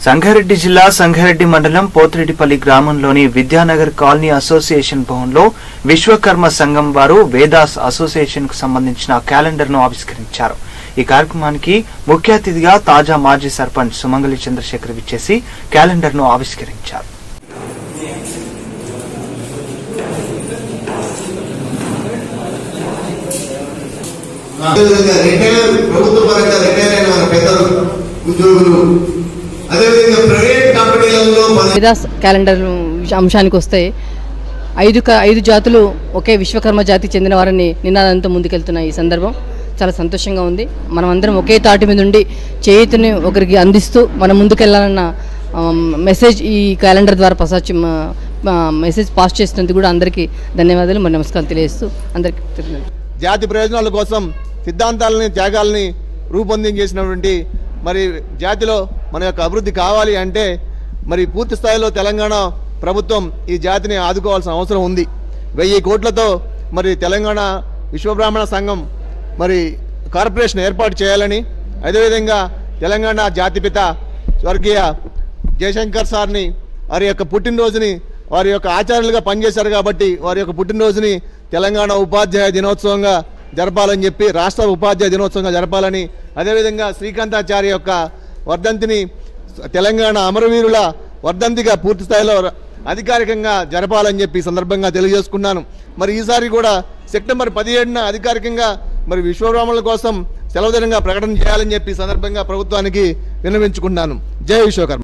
సంగారెడ్డి జిల్లా సంగారెడ్డి మండలం పోతిరెడ్డిపల్లి గ్రామంలోని విద్యానగర్ కాలనీ అసోసియేషన్ భవన్లో విశ్వకర్మ సంఘం వారు వేదాస్ అసోసియేషన్ కు సంబంధించిన క్యాలెండర్ ను ఆవిష్కరించారు ఈ కార్యక్రమానికి ముఖ్య అతిథిగా తాజా మాజీ సర్పంచ్ సుమంగళి చంద్రశేఖర్ విచ్చేసి క్యాలెండర్ ను ఆవిష్కరించారు అదేవిధంగా రిటైర్ ప్రభుత్వ పరంగా రిటైర్ అయిన మన పెద్దలు ఉద్యోగులు అదేవిధంగా ప్రైవేట్ కంపెనీలలో పని వేదాస్ క్యాలెండర్ అంశానికి వస్తే ఐదు క- ఐదు జాతులు ఒకే విశ్వకర్మ జాతికి చెందిన వారిని నినాదంతో ముందుకెళ్తున్న ఈ సందర్భం చాలా సంతోషంగా ఉంది మనం అందరం ఒకే తాటి మీద ఉండి చేతిని ఒకరికి అందిస్తూ మనం ముందుకెళ్లాలన్న ఆమ్, మెసేజ్ ఈ క్యాలెండర్ ద్వారా ప్రసాద్ మెసేజ్ పాస్ చేసినందుకు కూడా అందరికీ ధన్యవాదాలు మరి నమస్కారం తెలియజేస్తూ అందరికీ కృతజ్ఞతలు. జాతి ప్రయోజనాల కోసం సిద్ధాంతాలని త్యాగాలని రూపొందించేసినటువంటి మరి జాతిలో మన యొక్క అభివృద్ధి కావాలి అంటే మరి పూర్తి స్థాయిలో తెలంగాణ ప్రభుత్వం ఈ జాతిని ఆదుకోవాల్సిన అవసరం ఉంది వెయ్యి కోట్లతో మరి తెలంగాణ విశ్వబ్రాహ్మణ సంఘం మరి కార్పొరేషన్ ఏర్పాటు చేయాలని అదేవిధంగా తెలంగాణ జాతిపిత స్వర్గీయ జయశంకర్ సార్ని వారి యొక్క పుట్టినరోజుని వారి యొక్క ఆచార్యులుగా పనిచేశారు కాబట్టి వారి యొక్క పుట్టినరోజుని తెలంగాణ ఉపాధ్యాయ దినోత్సవంగా జరపాలని చెప్పి రాష్ట్ర ఉపాధ్యాయ దినోత్సవంగా జరపాలని అదేవిధంగా శ్రీకాంతాచార్య యొక్క వర్ధంతిని తెలంగాణ అమరవీరుల వర్ధంతిగా పూర్తి స్థాయిలో ర- అధికారికంగా జరపాలని చెప్పి ఈ సందర్భంగా తెలియజేసుకున్నాను మరి ఈసారి కూడా సెప్టెంబర్ పదిహేడున అధికారికంగా మరి విశ్వబ్రాహ్మణుల కోసం సెలవు దినంగా ప్రకటన చేయాలని చెప్పి ఈ సందర్భంగా ప్రభుత్వానికి విన్నవించుకున్నాను జై విశ్వకర్మ